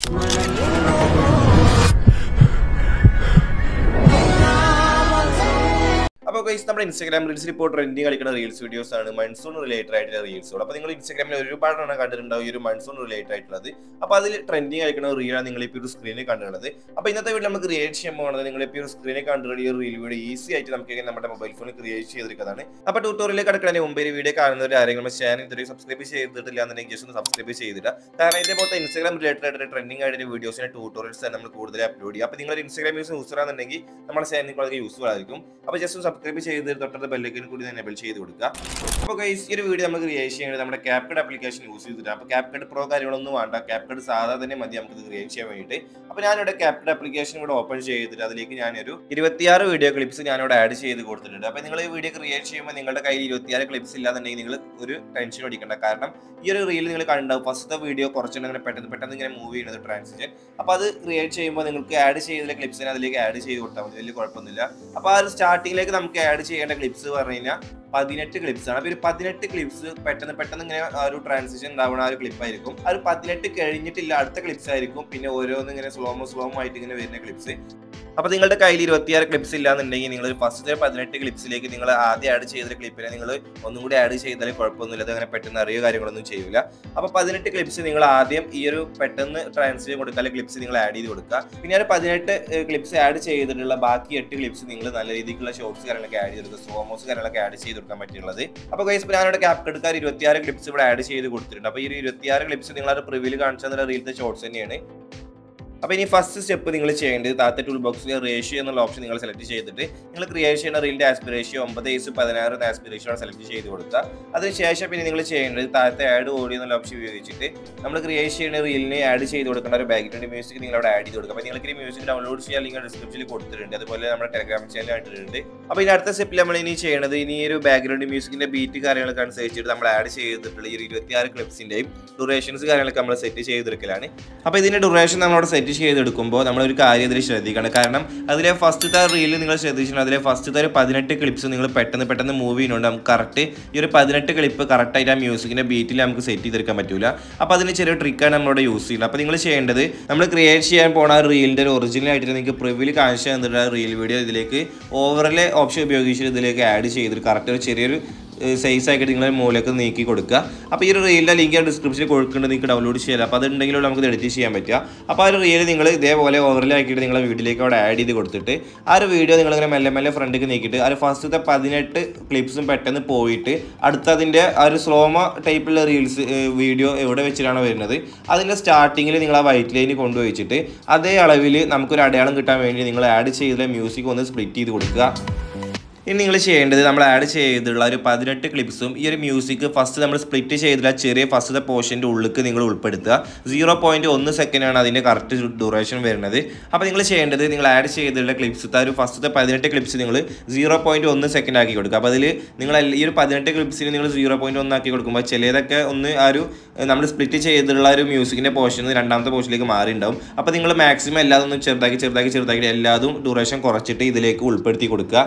അപ്പോൾ ഗൈസ് നമ്മുടെ ഇൻസ്റ്റാഗ്രാം റീൽസിൽ ഇപ്പോൾ ട്രെൻഡിങ് കളിക്കുന്ന റീൽസ് വീഡിയോസ് ആണ് മൺസൂൺ റിലേറ്റഡ് ആയിട്ടുള്ള റീൽസുകൾ അപ്പോൾ നിങ്ങൾ ഇൻസ്റ്റാഗ്രാമിൽ ഒരുപാട് എണ്ണം കണ്ടിട്ടുണ്ടാവും ഈ ഒരു മൺസൂൺ റിലേറ്റഡ് ആയിട്ടുള്ളത് അപ്പോൾ അതിൽ ട്രെൻഡിങ് കളിക്കുന്ന റീലാണ് നിങ്ങൾ ഇപ്പോൾ ഒരു സ്ക്രീനിൽ കണ്ടുള്ളത് അപ്പോൾ ഇന്നത്തെ വീട്ടിൽ നമുക്ക് ക്രിയേറ്റ് ചെയ്യാൻ പോകുന്നത് നിങ്ങൾ ഇപ്പോൾ ഒരു സ്ക്രീനിൽ കണ്ടുള്ള ഈ റീൽ വീഡിയോ ഈസി ആയിട്ട് നമുക്ക് എങ്ങനെ നമ്മുടെ മൊബൈൽ ഫോണിൽ ക്രിയേറ്റ് ചെയ്തെടുക്കുന്നതാണ് അപ്പോൾ ട്യൂട്ടോറിയൽ കിടക്കുന്നതിന് മുമ്പ് ഈ വീഡിയോ കാണുന്നവർ ആരെങ്കിലും നമ്മുടെ ചാനൽ ഇതുവരെ സബ്സ്ക്രൈബ് ചെയ്തിട്ടില്ല എന്നുണ്ടെങ്കിൽ ജസ്റ്റ് ഒന്ന് സബ്സ്ക്രൈബ് ചെയ്തിട്ട് കാരണം ഇതേപോലത്തെ ഇൻസ്റ്റാഗ്രാം റിലേറ്റഡ് ആയിട്ട് ട്രെൻഡിങ് ആയിട്ട് വീഡിയോസിന്റെ ട്യൂട്ടോറിയൽസ് നമ്മൾ കൂടുതൽ അപ്ലോഡ് ചെയ്യും അപ്പോൾ നിങ്ങൾ ഇൻസ്റ്റാഗ്രാം യൂസ് യൂസർ ആണെന്നുണ്ടെങ്കിൽ നമ്മുടെ ചാനൽ വളരെ യൂസ്ഫുൾ ആയിരിക്കും അപ്പോൾ ജസ്റ്റ് സബ്സ്ക്രൈബ് ചെയ്ത് തൊട്ടടുത്ത ബെല്ലേക്കിന് കൂടി എനേബിൾ ചെയ്ത് കൊടുക്കുക അപ്പോൾ ഗൈസ് ഈ ഒരു വീഡിയോ നമുക്ക് ക്രിയേറ്റ് ചെയ്യുന്നത് നമ്മുടെ ക്യാപ്കഡ് ആപ്ലിക്കേഷൻ യൂസ് ചെയ്തിട്ട് അപ്പോൾ ക്യാപ്കഡ് പ്രോ കാര്യങ്ങളൊന്നും വേണ്ട ക്യാപ്കഡ് സാധാ തന്നെ മതി നമുക്ക് ക്രിയേറ്റ് ചെയ്യാൻ വേണ്ടിയിട്ട് അപ്പോൾ ഞാനിവിടെ ക്യാപ്കഡ് ആപ്ലിക്കേഷൻ ഇവിടെ ഓപ്പൺ ചെയ്തിട്ട് അതിലേക്ക് ഞാനൊരു ഇരുപത്തിയാറ് വീഡിയോ ക്ലിപ്സ് ഞാനിവിടെ ആഡ് ചെയ്ത് കൊടുത്തിട്ടുണ്ട് അപ്പോൾ നിങ്ങൾ ഈ വീഡിയോ ക്രിയേറ്റ് ചെയ്യുമ്പോൾ നിങ്ങളുടെ കയ്യിൽ ഇരുപത്തിയാറ് ക്ലിപ്സ് ഇല്ലാന്നുണ്ടെങ്കിൽ നിങ്ങൾ ഒരു ടെൻഷൻ അടിക്കേണ്ട കാരണം ഈ ഒരു റീൽ നിങ്ങൾ കണ്ടാവും ഫസ്റ്റത്തെ വീഡിയോ കുറച്ചുകൂടെ ഇങ്ങനെ പെട്ടെന്ന് പെട്ടെന്ന് ഇങ്ങനെ മൂവ് ചെയ്യുന്നത് ട്രാൻസിഷൻ അപ്പോൾ അത് ക്രിയേറ്റ് ചെയ്യുമ്പോൾ നിങ്ങൾക്ക് ആഡ് ചെയ്ത ക്ലിപ്സിനെ അതിലേക്ക് ആഡ് ചെയ്ത് കൊടുത്താൽ മതി വലിയ കുഴപ്പമൊന്നുമില്ല അപ്പോൾ ആ ഒരു സ്റ്റാർട്ടിങ്ങിലേക്ക് നമുക്ക് ആഡ് ചെയ്യേണ്ട ക്ലിപ്സ് പറഞ്ഞു കഴിഞ്ഞാൽ പതിനെട്ട് ക്ലിപ്സ് ആണ് അപ്പോൾ ഒരു പതിനെട്ട് ക്ലിപ്സ് പെട്ടെന്ന് പെട്ടെന്ന് ഇങ്ങനെ ആ ഒരു ട്രാൻസിഷൻ ഉണ്ടാവുന്ന ആ ഒരു ക്ലിപ്പ് ആയിരിക്കും ആ ഒരു പതിനെട്ട് കഴിഞ്ഞിട്ടില്ല അടുത്ത ക്ലിപ്സ് ആയിരിക്കും പിന്നെ ഓരോന്ന് ഇങ്ങനെ സ്ലോമോ സ്ലോമോ ആയിട്ട് ഇങ്ങനെ വരുന്ന ക്ലിപ്സ് അപ്പോൾ നിങ്ങളുടെ കയ്യിൽ ഇരുപത്തിയാറ് ക്ലിപ്സ് ഇല്ലാന്നുണ്ടെങ്കിൽ നിങ്ങൾ ഫസ്റ്റ് പതിനെട്ട് ക്ലിപ്സിലേക്ക് നിങ്ങൾ ആദ്യം ആഡ് ചെയ്ത ക്ലിപ്പിനെ നിങ്ങൾ ഒന്നും കൂടി ആഡ് ചെയ്താൽ കുഴപ്പമൊന്നുമില്ല അത് അങ്ങനെ പെട്ടെന്ന് അറിയോ കാര്യങ്ങളൊന്നും ചെയ്യൂല അപ്പോൾ പതിനെട്ട് ക്ലിപ്സ് നിങ്ങൾ ആദ്യം ഈ ഒരു പെട്ടെന്ന് ട്രാൻസ്ലേറ്റ് കൊടുക്കാതെ ക്ലിപ്സ് നിങ്ങൾ ആഡ് ചെയ്ത് കൊടുക്കുക പിന്നെ ഒരു പതിനെട്ട് ക്ലിപ്സ് ആഡ് ചെയ്തിട്ടുള്ള ബാക്കി എട്ട് ക്ലിപ്സ് നിങ്ങൾ നല്ല രീതിക്കുള്ള ഷോർട്സ് കാര്യങ്ങളൊക്കെ ആഡ് ചെയ്ത് കൊടുക്കുക സ്ലോമോസ് കാര്യങ്ങളൊക്കെ ആഡ് ചെയ്ത് കൊടുക്കാൻ പറ്റുള്ളത് അപ്പോൾ ഗൈസ് ഞാനിവിടെ ക്യാപ് എടുക്കാൻ ഇരുപത്തിയാറ് ക്ലിപ്സ് ഇവിടെ ആഡ് ചെയ്ത് കൊടുത്തിട്ടുണ്ട് അപ്പോൾ ഈ ഒരു ഇരുപത്തിയാറ് ക്ലിപ്സ് നിങ്ങൾ ആ പ്രിവ്യൂല് കാണിച്ച റീലത്തെ ഷോർട്സ് തന്നെയാണ് അപ്പോൾ ഇനി ഫസ്റ്റ് സ്റ്റെപ്പ് നിങ്ങൾ ചെയ്യേണ്ടത് താഴത്തെ ടൂൾ ബോക്സിൽ റേഷ്യോ എന്നുള്ള ഓപ്ഷൻ നിങ്ങൾ സെലക്ട് ചെയ്തിട്ട് നിങ്ങൾ ക്രിയേറ്റ് ചെയ്യുന്ന റീലിൻ്റെ ആസ്പിറേഷ്യോ ഒമ്പത് ഏസ് പതിനാറ് എന്ന ആസ്പിറേഷ്യോ സെലക്ട് ചെയ്ത് കൊടുക്കുക അതിനുശേഷം പിന്നെ നിങ്ങൾ ചെയ്യേണ്ടത് താഴത്തെ ആഡ് ഓഡിയോ എന്നുള്ള ഓപ്ഷൻ ഉപയോഗിച്ചിട്ട് നമ്മൾ ക്രിയേറ്റ് ചെയ്യുന്ന റീലിനെ ആഡ് ചെയ്ത് കൊടുക്കേണ്ട ഒരു ബാക്ക്ഗ്രൗണ്ട് മ്യൂസിക് നിങ്ങൾ അവിടെ ആഡ് ചെയ്ത് കൊടുക്കുക അപ്പോൾ നിങ്ങൾക്ക് ഈ മ്യൂസിക് ഡൗൺലോഡ് ചെയ്യാൻ ലിങ്ക് ഡിസ്ക്രിപ്ഷനിൽ കൊടുത്തിട്ടുണ്ട് അതുപോലെ നമ്മുടെ ടെലഗ്രാം ചാനൽ ആയിട്ടുണ്ട് അപ്പോൾ ഇനി അടുത്ത സ്റ്റെപ്പിൽ നമ്മൾ ഇനി ചെയ്യേണ്ടത് ഇനി ഒരു ബാക്ക്ഗ്രൗണ്ട് മ്യൂസിക്കിന്റെ ബീറ്റ് കാര്യങ്ങളൊക്കെ അനുസരിച്ചിട്ട് നമ്മൾ ആഡ് ചെയ്തിട്ടുള്ള ഈ ഒരു ഇരുപത്തിയാറ് ക്ലിപ്സിന്റെയും ഡുറേഷൻസ് കാര്യങ്ങളൊക്കെ നമ്മൾ സെറ്റ് ചെയ്തെടുക്കലാണ് അപ്പോൾ ഇതിന്റെ ഡുറേഷൻ നമ്മളവിടെ സെറ്റ് ചെയ്തെടുക്കുമ്പോൾ നമ്മളൊരു കാര്യം ഇതിൽ ശ്രദ്ധിക്കണം കാരണം അതിലെ ഫസ്റ്റത്തെ റീൽ നിങ്ങൾ ശ്രദ്ധിച്ചിട്ടുണ്ട് അതിലെ ഫസ്റ്റത്തെ ഒരു പതിനെട്ട് ക്ലിപ്സ് നിങ്ങൾ പെട്ടെന്ന് പെട്ടെന്ന് മൂവ് ചെയ്യുന്നുണ്ട് നമുക്ക് കറക്റ്റ് ഈ ഒരു പതിനെട്ട് ക്ലിപ്പ് കറക്റ്റായിട്ട് ആ മ്യൂസിക്കിന്റെ ബീറ്റിൽ നമുക്ക് സെറ്റ് ചെയ്തെടുക്കാൻ പറ്റൂല അപ്പോൾ അതിന് ചെറിയ ട്രിക്കാണ് നമ്മളിവിടെ യൂസ് ചെയ്യുന്നത് അപ്പോൾ നിങ്ങൾ ചെയ്യേണ്ടത് നമ്മൾ ക്രിയേറ്റ് ചെയ്യാൻ പോണ ആ റീലിൻ്റെ ഒരു ഒറിജിനൽ ആയിട്ട് നിങ്ങൾക്ക് പ്രിവ്യൂല് കാണിച്ചു തന്നിട്ട് റീൽ വീഡിയോ ഇതിലേക്ക് ഓവറിലെ ഓപ്ഷൻ ഉപയോഗിച്ചിട്ട് ഇതിലേക്ക് ആഡ് ചെയ്തിട്ട് കറക്റ്റ് ഒരു ചെറിയൊരു സൈസ് ആക്കിയിട്ട് നിങ്ങൾ മൂലക്ക് നീക്കി കൊടുക്കുക അപ്പോൾ ഈ ഒരു റീലിൻ്റെ ലിങ്ക് ഡിസ്ക്രിപ്ഷനിൽ കൊടുക്കുന്നുണ്ട് നിങ്ങൾക്ക് ഡൗൺലോഡ് ചെയ്യാം അപ്പോൾ അതുണ്ടെങ്കിലും നമുക്ക് എഡിറ്റ് ചെയ്യാൻ പറ്റുക അപ്പോൾ ആ ഒരു റീൽ നിങ്ങൾ ഇതേപോലെ ഓവറിലാക്കിയിട്ട് നിങ്ങളെ വീഡിയോയിലേക്ക് അവിടെ ആഡ് ചെയ്ത് കൊടുത്തിട്ട് ആ ഒരു വീഡിയോ നിങ്ങളിങ്ങനെ മെല്ലെ മെല്ലെ ഫ്രണ്ടിലേക്ക് നീക്കിയിട്ട് ആ ഒരു ഫസ്റ്റത്തെ പതിനെട്ട് ക്ലിപ്സും പെട്ടെന്ന് പോയിട്ട് അടുത്ത അതിൻ്റെ ആ ഒരു സ്ലോമ ടൈപ്പുള്ള റീൽസ് വീഡിയോ എവിടെ വെച്ചിട്ടാണ് വരുന്നത് അതിൻ്റെ സ്റ്റാർട്ടിങ്ങിൽ നിങ്ങൾ ആ വൈറ്റ് ലൈന് കൊണ്ടുവച്ചിട്ട് അതേ അളവിൽ നമുക്കൊരു അടയാളം കിട്ടാൻ വേണ്ടി നിങ്ങൾ ആഡ് ചെയ്ത മ്യൂസിക് ഒന്ന് സ്പ്ലിറ്റ് ചെയ്ത് കൊടുക്കുക ഇനി നിങ്ങൾ ചെയ്യേണ്ടത് നമ്മൾ ആഡ് ചെയ്തിട്ടുള്ള ഒരു പതിനെട്ട് ക്ലിപ്സും ഈ ഒരു മ്യൂസിക് ഫസ്റ്റ് നമ്മൾ സ്പ്ലിറ്റ് ചെയ്തിട്ടുള്ള ചെറിയ ഫസ്റ്റത്തെ പോർഷൻ്റെ ഉള്ളിലേക്ക് നിങ്ങൾ ഉൾപ്പെടുത്തുക സീറോ പോയിൻറ്റ് ഒന്ന് സെക്കൻഡാണ് അതിൻ്റെ കറക്റ്റ് ഡ്യൂറേഷൻ വരുന്നത് അപ്പോൾ നിങ്ങൾ ചെയ്യേണ്ടത് നിങ്ങൾ ആഡ് ചെയ്തിട്ടുള്ള ക്ലിപ്സ് ഒരു ഫസ്റ്റത്തെ പതിനെട്ട് ക്ലിപ്സ് നിങ്ങൾ സീറോ പോയിൻറ്റ് ഒന്ന് സെക്കൻഡ് ആക്കി കൊടുക്കുക അപ്പോൾ അതിൽ നിങ്ങൾ ഈ ഒരു പതിനെട്ട് ക്ലിപ്സിന് നിങ്ങൾ സീറോ പോയിൻറ്റ് ഒന്ന് ആക്കി കൊടുക്കുമ്പോൾ ചിലതൊക്കെ ഒന്ന് ആ ഒരു നമ്മൾ സ്പ്ലിറ്റ് ചെയ്തിട്ടുള്ള ഒരു മ്യൂസിക്കിൻ്റെ പോർഷൻ രണ്ടാമത്തെ പോർഷനിലേക്ക് മാറിയിട്ടുണ്ടാവും അപ്പോൾ നിങ്ങൾ മാക്സിമം എല്ലാതും ഒന്ന് ചെറുതാക്കി ചെറുതാക്കി ചെറുതാക്കി എല്ലാതും ഡ്യൂറേഷൻ കുറച്ചിട്ട് ഇതിലേക്ക് ഉൾപ്പെടുത്തി കൊടുക്കുക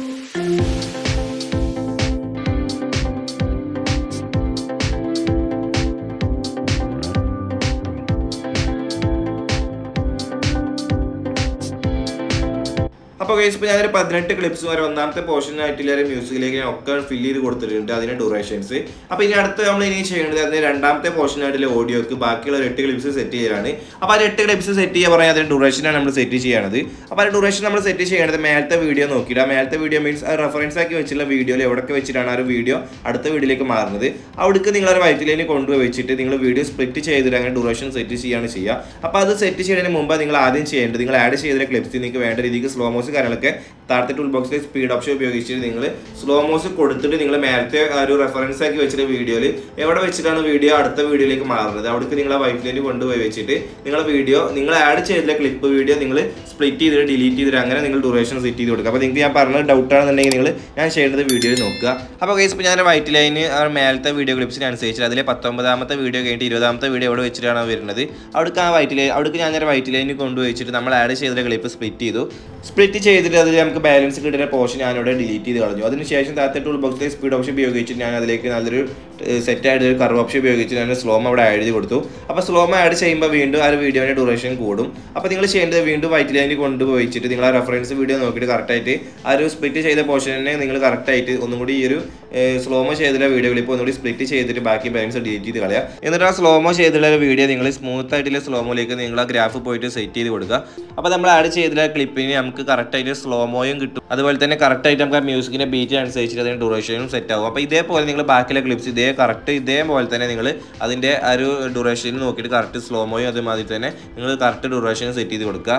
അപ്പോൾ കേസ് ഇപ്പോൾ ഞാനൊരു പതിനെട്ട് ക്ലിപ്സ് വരെ ഒന്നാമത്തെ പോർഷൻ ആയിട്ടുള്ള ഒരു മ്യൂസിക്കിലേക്ക് ഞാൻ ഒക്കെ ഫില്ല് ചെയ്ത് കൊടുത്തിട്ടുണ്ട് അതിന് ഡ്യൂറേഷൻസ് അപ്പോൾ ഇനി അടുത്ത് നമ്മൾ ഇനി ചെയ്യേണ്ടത് അതിന് രണ്ടാമത്തെ പോർഷൻ ആയിട്ടുള്ള ഓഡിയോക്ക് ബാക്കിയുള്ള ഒരു എട്ട് ക്ലിപ്സ് സെറ്റ് ചെയ്യലാണ് അപ്പോൾ ആ എട്ട് ക്ലിപ്സ് സെറ്റ് ചെയ്യാൻ പറഞ്ഞാൽ അതിന് ഡ്യൂറേഷനാണ് നമ്മൾ സെറ്റ് ചെയ്യണത് അപ്പോൾ ആ ഡ്യൂറേഷൻ നമ്മൾ സെറ്റ് ചെയ്യേണ്ടത് മേലത്തെ വീഡിയോ നോക്കിയിട്ട് ആ മേലത്തെ വീഡിയോ മീൻസ് ആ റെഫറൻസ് ആക്കി വെച്ചിട്ടുള്ള വീഡിയോയിൽ എവിടെയൊക്കെ വെച്ചിട്ടാണ് ആ ഒരു വീഡിയോ അടുത്ത വീഡിയോയിലേക്ക് മാറുന്നത് അവിടേക്ക് നിങ്ങൾ ഒരു വൈറ്റ് ലൈനിൽ കൊണ്ടുപോയി വെച്ചിട്ട് നിങ്ങൾ വീഡിയോ സ്പ്ലിറ്റ് ചെയ്തിട്ട് അങ്ങനെ ഡ്യൂറേഷൻ സെറ്റ് ചെയ്യാണ് ചെയ്യുക അപ്പോൾ അത് സെറ്റ് ചെയ്യുന്നതിന് മുമ്പ് നിങ്ങൾ ആദ്യം ചെയ്യേണ്ടത് നിങ്ങൾ ആഡ് ചെയ്ത ക്ലിപ്സ് നിങ്ങൾക്ക് വേണ്ട രീതിക്ക് സ്ലോ മോസ് കാര്യങ്ങളൊക്കെ താഴത്തെ ടൂൾ ബോക്സിൽ സ്പീഡ് ഓപ്ഷൻ ഉപയോഗിച്ചിട്ട് നിങ്ങൾ സ്ലോ മോസ് കൊടുത്തിട്ട് നിങ്ങൾ നേരത്തെ ആ ഒരു റെഫറൻസ് ആക്കി വെച്ചിട്ട് വീഡിയോയിൽ എവിടെ വെച്ചിട്ടാണ് വീഡിയോ അടുത്ത വീഡിയോയിലേക്ക് മാറുന്നത് അവിടേക്ക് നിങ്ങൾ വൈഫ് ലൈൻ കൊണ്ടുപോയി വെച്ചിട്ട് നിങ്ങളെ വീഡിയോ നിങ്ങൾ ആഡ് ചെയ്തിട്ടുള്ള ക്ലിപ്പ് വീഡിയോ നിങ്ങൾ സ്പ്ലിറ്റ് ചെയ്തിട്ട് ഡിലീറ്റ് ചെയ്തിട്ട് അങ്ങനെ നിങ്ങൾ ഡ്യൂറേഷൻ സെറ്റ് ചെയ്ത് കൊടുക്കുക അപ്പോൾ നിങ്ങൾക്ക് ഞാൻ പറഞ്ഞത് ഡൗട്ട് ആണെന്നുണ്ടെങ്കിൽ നിങ്ങൾ ഞാൻ ചെയ്യേണ്ടത് വീഡിയോയിൽ നോക്കുക അപ്പോൾ കേസ് ഇപ്പോൾ ഞാൻ വൈറ്റ് ലൈന് ആ മേലത്തെ വീഡിയോ ക്ലിപ്സിന് അനുസരിച്ച് അതിലെ പത്തൊമ്പതാമത്തെ വീഡിയോ കഴിഞ്ഞിട്ട് ഇരുപതാമത്തെ വീഡിയോ എവിടെ വെച്ചിട്ടാണ് വരുന്നത് അവിടേക്ക് ആ വൈറ്റ് ലൈൻ അവിടേക്ക് ഞാൻ ഒരു വൈറ്റ് ലൈനിൽ കൊണ്ടുപോയി വെച്ചിട്ട് നമ്മൾ ആഡ് ചെയ്ത ക്ലിപ്പ് സ്പ്ലിറ്റ് ചെയ്തു സ്പ്ലിറ്റ് ചെയ്തിട്ട് അതിൽ നമുക്ക് ബാലൻസ് കിട്ടുന്ന പോർഷൻ ഞാനിവിടെ ഡിലീറ്റ് ചെയ്ത് കളഞ്ഞു അതിനുശേഷം താഴത്തെ ടൂൾ ബോക്സിലെ സ്പീഡ് ഓപ്ഷൻ ഉപയോഗിച്ചിട്ട് ഞാൻ അതിലേക്ക് നല്ലൊരു സെറ്റ് ആയിട്ട് ഒരു കർവ് ഓപ്ഷൻ ഉപയോഗിച്ച് ഞാൻ സ്ലോമ അവിടെ ആഡ് ചെയ്ത് കൊടുത്തു അപ്പോൾ സ്ലോമ ആഡ് ചെയ്യുമ്പോൾ വീണ്ടും ആ ഒരു വീഡിയോയുടെ ഡ്യൂറേഷൻ കൂടും അപ്പോൾ നിങ്ങൾ ചെയ്യേണ്ടത് വീണ്ടും വൈറ്റ് ലൈനിൽ കൊണ്ടുപോയിച്ചിട്ട് നിങ്ങൾ ആ റെഫറൻസ് വീഡിയോ നോക്കിയിട്ട് കറക്റ്റായിട്ട് ആ ഒരു സ്പ്ലിറ്റ് ചെയ്ത പോർഷനെ നിങ്ങൾ കറക്റ്റായിട്ട് ഒന്നും കൂടി ഈ ഒരു സ്ലോമോ ചെയ്തിട്ടുള്ള വീഡിയോ ക്ലിപ്പ് ഒന്നുകൂടി സ്പ്ലിറ്റ് ചെയ്തിട്ട് ബാക്കി ബാലൻസ് ഡിലീറ്റ് ചെയ്ത് കളയുക എന്നിട്ട് ആ സ്ലോമോ ചെയ്തിട്ടുള്ള ഒരു വീഡിയോ നിങ്ങൾ സ്മൂത്ത് ആയിട്ടുള്ള സ്ലോമോയിലേക്ക് നിങ്ങൾ ആ ഗ്രാഫ് പോയിട്ട് സെറ്റ് ചെയ്ത് കൊടുക്കുക അപ്പോൾ നമ്മൾ ആഡ് ചെയ്തിട്ടുള്ള ക്ലിപ്പിന് നമുക്ക് കറക്റ്റായിട്ട് സ്ലോമോയും കിട്ടും അതുപോലെ തന്നെ കറക്റ്റായിട്ട് നമുക്ക് ആ മ്യൂസിക്കിൻ്റെ ബീറ്റ് അനുസരിച്ചിട്ട് അതിന് ഡ്യൂറേഷനും സെറ്റ് ആവും അപ്പോൾ ഇതേപോലെ നിങ്ങൾ ബാക്കിലെ ക്ലിപ്സ് ഇതേ കറക്റ്റ് ഇതേപോലെ തന്നെ നിങ്ങൾ അതിൻ്റെ ആ ഒരു ഡ്യൂറേഷനിൽ നോക്കിയിട്ട് കറക്റ്റ് സ്ലോമോയും അതുമാതിരി തന്നെ നിങ്ങൾ കറക്റ്റ് ഡ്യൂറേഷനും സെറ്റ് ചെയ്ത് കൊടുക്കുക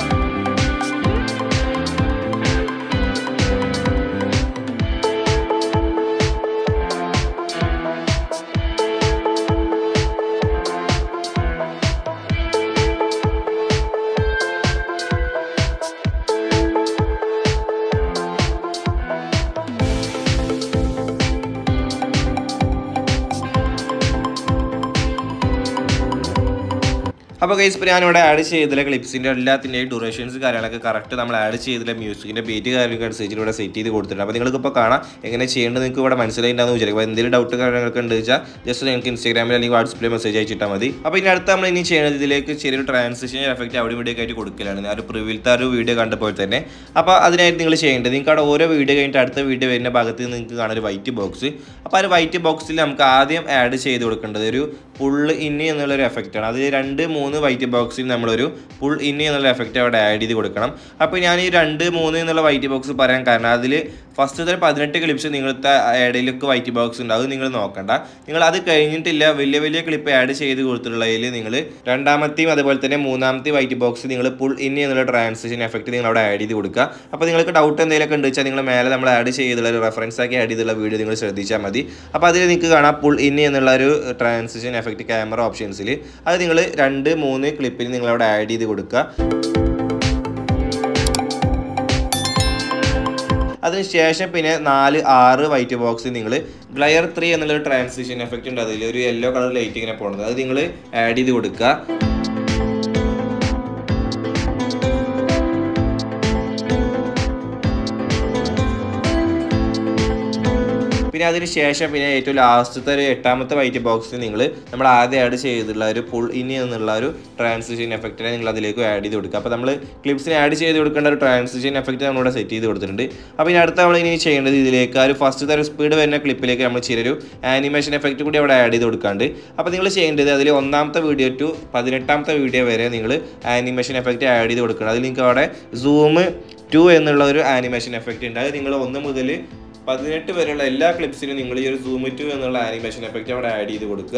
അപ്പോൾ ഗൈസ് ഇപ്പോൾ ഞാനിവിടെ ആഡ് ചെയ്തില്ല ക്ലിപ്സിൻ്റെ എല്ലാത്തിൻ്റെയും ഡ്യൂറേഷൻസ് കാര്യങ്ങളൊക്കെ കറക്റ്റ് നമ്മൾ ആഡ് ചെയ്തില്ല മ്യൂസിക്കിൻ്റെ ബീറ്റ് കാര്യങ്ങളൊക്കെ അനുസരിച്ച് ഇവിടെ സെറ്റ് ചെയ്ത് കൊടുത്തിട്ടുണ്ട് അപ്പോൾ നിങ്ങൾക്ക് ഇപ്പോൾ കാണാം എങ്ങനെ ചെയ്യേണ്ടത് നിങ്ങൾക്ക് ഇവിടെ മനസ്സിലായിട്ടുണ്ടാകുന്ന വിചാരിക്കും അപ്പോൾ എന്തെങ്കിലും ഡൗട്ട് കാര്യങ്ങളൊക്കെ ഉണ്ട് വെച്ചാൽ ജസ്റ്റ് നിങ്ങൾക്ക് ഇൻസ്റ്റാഗ്രാമിൽ അല്ലെങ്കിൽ വാട്സപ്പിൽ മെസ്സേജ് അയച്ചിട്ടാൽ മതി അപ്പോൾ ഇനി അടുത്ത് നമ്മൾ ഇനി ചെയ്യുന്നത് ഇതിലേക്ക് ചെറിയൊരു ട്രാൻസിഷൻ എഫക്റ്റ് അവിടെ വീഡിയോ ആയിട്ട് കൊടുക്കലാണ് ആ ഒരു പ്രിവിലത്തെ ആ ഒരു വീഡിയോ കണ്ടപ്പോൾ തന്നെ അപ്പോൾ അതിനായിട്ട് നിങ്ങൾ ചെയ്യേണ്ടത് നിങ്ങൾക്ക് അവിടെ ഓരോ വീഡിയോ കഴിഞ്ഞിട്ട് അടുത്ത വീഡിയോ വരുന്ന ഭാഗത്ത് നിങ്ങൾക്ക് കാണാൻ ഒരു വൈറ്റ് ബോക്സ് അപ്പോൾ ആ ഒരു വൈറ്റ് ബോക്സിൽ നമുക്ക് ആദ്യം ആഡ് ചെയ്ത് കൊടുക്കേണ്ടത് ഒരു പുൾ ഇൻ എന്നുള്ളൊരു എഫക്റ്റാണ് അത് രണ്ട് മൂന്ന് വൈറ്റ് ബോക്സിൽ നമ്മളൊരു പുൾ ഇൻ എന്നുള്ള എഫക്റ്റ് അവിടെ ആഡ് ചെയ്ത് കൊടുക്കണം അപ്പോൾ ഞാൻ ഈ രണ്ട് മൂന്ന് എന്നുള്ള വൈറ്റ് ബോക്സ് പറയാൻ കാരണം അതിൽ ഫസ്റ്റത്തെ പതിനെട്ട് ക്ലിപ്സ് നിങ്ങളത്തെ ആഡിലൊക്കെ വൈറ്റ് ബോക്സ് ഉണ്ട് അത് നിങ്ങൾ നോക്കണ്ട നിങ്ങൾ അത് കഴിഞ്ഞിട്ടില്ല വലിയ വലിയ ക്ലിപ്പ് ആഡ് ചെയ്ത് കൊടുത്തിട്ടുള്ളതിൽ നിങ്ങൾ രണ്ടാമത്തെയും അതുപോലെ തന്നെ മൂന്നാമത്തെ വൈറ്റ് ബോക്സ് നിങ്ങൾ പുൾ ഇൻ എന്നുള്ള ട്രാൻസിഷൻ എഫക്റ്റ് നിങ്ങൾ അവിടെ ആഡ് ചെയ്ത് കൊടുക്കുക അപ്പോൾ നിങ്ങൾക്ക് ഡൗട്ട് എന്തെങ്കിലുമൊക്കെ ഉണ്ട് വെച്ചാൽ നിങ്ങൾ മേലെ നമ്മൾ ആഡ് ചെയ്തുള്ള ഒരു റെഫറൻസ് ആക്കി ആഡ് ചെയ്തുള്ള വീഡിയോ നിങ്ങൾ ശ്രദ്ധിച്ചാൽ മതി അപ്പോൾ അതിൽ നിങ്ങൾക്ക് കാണാം പുൾ ഇൻ എന്നുള്ള ഒരു ട്രാൻസിഷൻ എഫക്റ്റ് ക്യാമറ ഓപ്ഷൻസിൽ അത് നിങ്ങൾ രണ്ട് മൂന്ന് ക്ലിപ്പിൽ നിങ്ങൾ അവിടെ ആഡ് ചെയ്ത് കൊടുക്കുക അതിനുശേഷം പിന്നെ നാല് ആറ് വൈറ്റ് ബോക്സ് നിങ്ങൾ ഗ്ലയർ ത്രീ എന്നുള്ളൊരു ട്രാൻസിഷൻ എഫക്റ്റ് ഉണ്ട് അതിൽ ഒരു യെല്ലോ കളർ ലൈറ്റ് ഇങ്ങനെ പോകുന്നത് അത് നിങ്ങൾ ആഡ് ചെയ്ത് കൊടുക്കുക പിന്നെ അതിന് ശേഷം പിന്നെ ഏറ്റവും ലാസ്റ്റത്തെ ഒരു എട്ടാമത്തെ വൈറ്റ് ബോക്സിൽ നിങ്ങൾ നമ്മൾ ആദ്യം ആഡ് ചെയ്തിട്ടുള്ള ഒരു പുൾ ഇനി എന്നുള്ള ഒരു ട്രാൻസിഷൻ എഫക്റ്റിനെ നിങ്ങൾ അതിലേക്ക് ആഡ് ചെയ്ത് കൊടുക്കുക അപ്പോൾ നമ്മൾ ക്ലിപ്സിന് ആഡ് ചെയ്ത് കൊടുക്കേണ്ട ഒരു ട്രാൻസിഷൻ എഫക്റ്റ് നമ്മളിവിടെ സെറ്റ് ചെയ്ത് കൊടുത്തിട്ടുണ്ട് അപ്പോൾ ഇനി അടുത്ത നമ്മൾ ഇനി ചെയ്യേണ്ടത് ഇതിലേക്ക് ആ ഒരു ഫസ്റ്റത്തെ ഒരു സ്പീഡ് വരുന്ന ക്ലിപ്പിലേക്ക് നമ്മൾ ചെറിയൊരു ആനിമേഷൻ എഫക്റ്റ് കൂടി അവിടെ ആഡ് ചെയ്ത് കൊടുക്കാണ്ട് അപ്പോൾ നിങ്ങൾ ചെയ്യേണ്ടത് അതിൽ ഒന്നാമത്തെ വീഡിയോ ടു പതിനെട്ടാമത്തെ വീഡിയോ വരെ നിങ്ങൾ ആനിമേഷൻ എഫക്റ്റ് ആഡ് ചെയ്ത് കൊടുക്കണം അതിൽ നിങ്ങൾക്ക് അവിടെ സൂം ടു എന്നുള്ള ഒരു ആനിമേഷൻ എഫക്റ്റ് ഉണ്ട് അത് നിങ്ങൾ ഒന്ന് മുതൽ പതിനെട്ട് വരെയുള്ള എല്ലാ ക്ലിപ്സിനും നിങ്ങൾ ഈ ഒരു സൂം ടു എന്നുള്ള ആനിമേഷൻ എഫക്റ്റ് അവിടെ ആഡ് ചെയ്ത് കൊടുക്കുക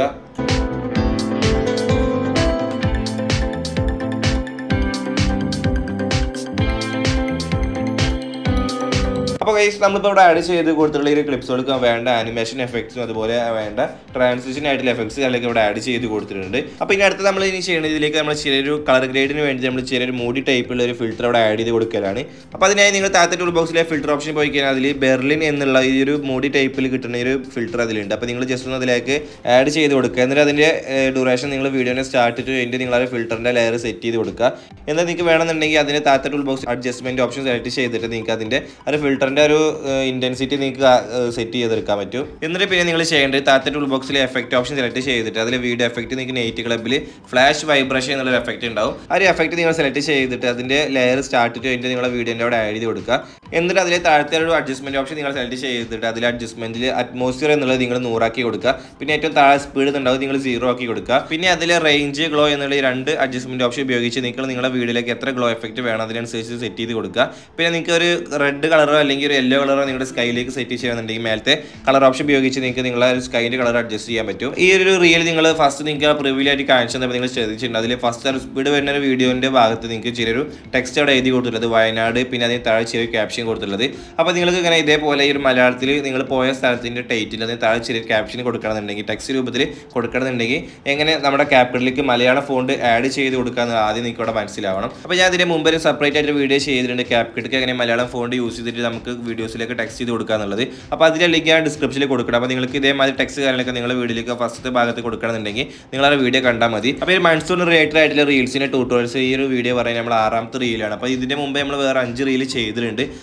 അപ്പോൾ ഗൈസ് നമ്മളിപ്പോൾ ഇവിടെ ആഡ് ചെയ്ത് കൊടുത്തിട്ടുള്ള ഈ ക്ലിപ്സുകൾക്ക് വേണ്ട ആനിമേഷൻ എഫക്ട്സും അതുപോലെ വേണ്ട ട്രാൻസിഷൻ ആയിട്ടുള്ള എഫക്ട്സ് അല്ലെങ്കിൽ ഇവിടെ ആഡ് ചെയ്ത് കൊടുത്തിട്ടുണ്ട് അപ്പോൾ ഇനി അടുത്ത് നമ്മൾ ഇനി ചെയ്യുന്നത് ഇതിലേക്ക് നമ്മൾ ചെറിയൊരു കളർ ഗ്രേഡിന് വേണ്ടി നമ്മൾ ചെറിയൊരു മൂടി ടൈപ്പുള്ള ഒരു ഫിൽറ്റർ അവിടെ ആഡ് ചെയ്ത് കൊടുക്കലാണ് അപ്പോൾ അതിനായി നിങ്ങൾ താഴത്തെ ടൂൾ ബോക്സിലെ ഫിൽറ്റർ ഓപ്ഷൻ പോയി കഴിഞ്ഞാൽ അതിൽ ബെർലിൻ എന്നുള്ള ഈ ഒരു മൂടി ടൈപ്പിൽ കിട്ടുന്ന ഒരു ഫിൽറ്റർ അതിലുണ്ട് അപ്പോൾ നിങ്ങൾ ജസ്റ്റ് ഒന്ന് അതിലേക്ക് ആഡ് ചെയ്ത് കൊടുക്കുക എന്നിട്ട് അതിൻ്റെ ഡ്യൂറേഷൻ നിങ്ങൾ വീഡിയോനെ സ്റ്റാർട്ട് ടു കഴിഞ്ഞിട്ട് നിങ്ങൾ ആ ഫിൽറ്ററിൻ്റെ ലെയർ സെറ്റ് ചെയ്ത് കൊടുക്കുക എന്നാൽ നിങ്ങൾക്ക് വേണമെന്നുണ്ടെങ്കിൽ അതിൻ്റെ താഴത്തെ tool box adjustment option select ചെയ്തിട്ട് നിങ്ങൾക്ക് അതിൻ്റെ ഒരു ഫിൽറ്ററിൻ്റെ ഒരു ഇൻറ്റൻസിറ്റി നിങ്ങൾക്ക് സെറ്റ് ചെയ്തെടുക്കാൻ പറ്റും എന്നിട്ട് പിന്നെ നിങ്ങൾ ചെയ്യേണ്ടത് താഴത്തെ ടൂൾ ബോക്സിലെ എഫക്റ്റ് ഓപ്ഷൻ സെലക്ട് ചെയ്തിട്ട് അതിൽ വീഡിയോ എഫക്റ്റ് നിങ്ങൾക്ക് നെയ്റ്റ് ക്ലബിൽ ഫ്ലാഷ് വൈബ്രേഷൻ എന്നുള്ള എഫക്റ്റ് ഉണ്ടാവും ആ ഒരു എഫക്റ്റ് നിങ്ങൾ സെലക്ട് ചെയ്തിട്ട് അതിൻ്റെ ലെയർ സ്റ്റാർട്ട് ടു കഴിഞ്ഞിട്ട് നിങ്ങളുടെ വീഡിയോൻ്റെ അവിടെ ആഡ് ചെയ്ത് കൊടുക്കുക എന്നിട്ട് അതിലെ താഴത്തെ ഒരു അഡ്ജസ്റ്റ്മെൻറ്റ് ഓപ്ഷൻ നിങ്ങൾ സെലക്ട് ചെയ്തിട്ട് അതിൽ അഡ്ജസ്റ്റ്മെൻറ്റിൽ അറ്റ്മോസ്ഫിയർ എന്നുള്ളത് നിങ്ങൾ നൂറാക്കി കൊടുക്കുക പിന്നെ ഏറ്റവും താഴെ സ്പീഡ് ഉണ്ടാവും നിങ്ങൾ സീറോ ആക്കി കൊടുക്കുക പിന്നെ അതിൽ റേഞ്ച് ഗ്ലോ എന്നുള്ള ഈ രണ്ട് അഡ്ജസ്റ്റ്മെൻറ്റ് ഓപ്ഷൻ ഉപയോഗിച്ച് നിങ്ങൾ നിങ്ങളുടെ വീഡിയോയിലേക്ക് എത്ര ഗ്ലോ എഫക്റ്റ് വേണം അതിനനുസരിച്ച് സെറ്റ് ചെയ്ത് കൊടുക്കുക പിന്നെ നിങ്ങൾക്ക് ഒരു റെഡ് കളറോ അല്ലെങ്കിൽ ഒരു യെല്ലോ കളറോ നിങ്ങളുടെ സ്കൈയിലേക്ക് സെറ്റ് ചെയ്യുന്നുണ്ടെങ്കിൽ മേലത്തെ കളർ ഓപ്ഷൻ ഉപയോഗിച്ച് നിങ്ങൾക്ക് നിങ്ങളെ സ്കൈൻ്റെ കളർ അഡ്ജസ്റ്റ് ചെയ്യാൻ പറ്റും ഈ ഒരു റീൽ നിങ്ങൾ ഫസ്റ്റ് നിങ്ങൾക്ക് പ്രിവ്യൂ ആയിട്ട് കാണിച്ചു തന്നപ്പോൾ നിങ്ങൾ ശ്രദ്ധിച്ചിട്ടുണ്ട് അതിൽ ഫസ്റ്റ് സ്പീഡ് വരുന്ന ഒരു വീഡിയോൻ്റെ ഭാഗത്ത് നിങ്ങൾക്ക് ചെറിയൊരു ടെക്സ്റ്റ് അവിടെ എഴുതി കൊടുത്തിട്ടുള്ളത് വയനാട് പിന്നെ അതിന് താഴെ ചെറിയ ക്യാപ്ഷൻ കൊടുത്തിട്ടുള്ളത് അപ്പോൾ നിങ്ങൾക്ക് ഇങ്ങനെ ഇതേപോലെ ഈ ഒരു മലയാളത്തിൽ നിങ്ങൾ പോയ സ്ഥലത്തിൻ്റെ ടൈറ്റിൽ അതിന് താഴെ ചെറിയ ക്യാപ്ഷൻ കൊടുക്കണമെന്നുണ്ടെങ്കിൽ ടെക്സ്റ്റ് രൂപത്തിൽ കൊടുക്കണമെന്നുണ്ടെങ്കിൽ എങ്ങനെ നമ്മുടെ ക്യാപിറ്റലിലേക്ക് മലയാള ഫോണ്ട് ആഡ് ചെയ്ത് കൊടുക്കാമെന്ന് ആദ്യം നിങ്ങൾക്ക് ഇവിടെ മനസ്സിലാവണം അപ്പോൾ ഞാൻ ഇതിന് മുമ്പ് ഒരു സെപ്പറേറ്റ് ആയിട്ട് വീഡിയോ ചെയ്തിട്ടുണ്ട് ക്യാപിറ്റലിലേക്ക് എങ്ങനെ മലയാളം ഫോണ്ട് യൂസ് ചെയ്തിട്ട് നമുക്ക് വീഡിയോസിലേക്ക് ടെക്സ്റ്റ് ചെയ്ത് കൊടുക്കുക എന്നുള്ളത് അപ്പോൾ അതിൻ്റെ ലിങ്ക് ഞാൻ ഡിസ്ക്രിപ്ഷനിൽ കൊടുക്കണം അപ്പോൾ നിങ്ങൾക്ക് ഇതേമാതിരി ടെക്സ്റ്റ് കാര്യങ്ങളൊക്കെ നിങ്ങളുടെ വീഡിയോയിലേക്ക് ഫസ്റ്റ് ഭാഗത്ത് കൊടുക്കണമെന്നുണ്ടെങ്കിൽ നിങ്ങൾ ആ വീഡിയോ കണ്ടാൽ മതി അപ്പോൾ ഈ മൺസൂൺ റിലേറ്റഡ് ആയിട്ടുള്ള റീൽസിൻ്റെ ട്യൂട്ടോറിയൽസ് ഈ ഒരു വീഡിയോ പറയാൻ നമ്മൾ ആറാമത്തെ റീലാണ് അപ്പോൾ ഇതിൻ്റെ മുമ്പേ നമ്മൾ വേറെ അഞ്ച് റീൽ ചെയ്തിട്ടുണ്ട്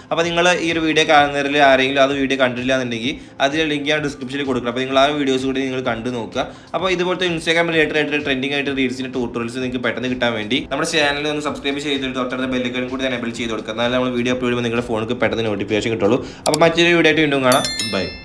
അപ്പോൾ നിങ്ങൾ ഈ ഒരു വീഡിയോ കാണുന്നവരിൽ ആരെങ്കിലും അത് വീഡിയോ കണ്ടില്ല എന്നുണ്ടെങ്കിൽ അതിലെ ലിങ്ക് ഞാൻ ഡിസ്ക്രിപ്ഷനിൽ കൊടുക്കണം അപ്പോൾ നിങ്ങൾ ആ വീഡിയോസ് കൂടി നിങ്ങൾ കണ്ടു നോക്കുക അപ്പോൾ ഇതുപോലത്തെ ഇൻസ്റ്റാഗ്രാം റിലേറ്റഡ് ആയിട്ട് ട്രെൻഡിങ് ആയിട്ട് റീൽസിൻ്റെ ട്യൂട്ടോറിയൽസ് നിങ്ങൾക്ക് പെട്ടെന്ന് കിട്ടാൻ വേണ്ടി നമ്മുടെ ചാനൽ ഒന്ന് സബ്സ്ക്രൈബ് ചെയ്തിട്ട് തൊട്ടടുത്ത ബെല്ലിക്കൻ കൂടി എനേബിൾ ചെയ്ത് കൊടുക്കുക എന്നാലും നമ്മൾ വീഡിയോ അപ്ലോഡ് ചെയ്യുമ്പോൾ നിങ്ങളുടെ ഫോണിൽ പെട്ടെന്ന് നോട്ടിഫിക്കേഷൻ കിട്ടുള്ളൂ അപ്പോൾ മറ്റൊരു വീഡിയോ ആയിട്ട് വീണ്ടും കാണാം ബൈ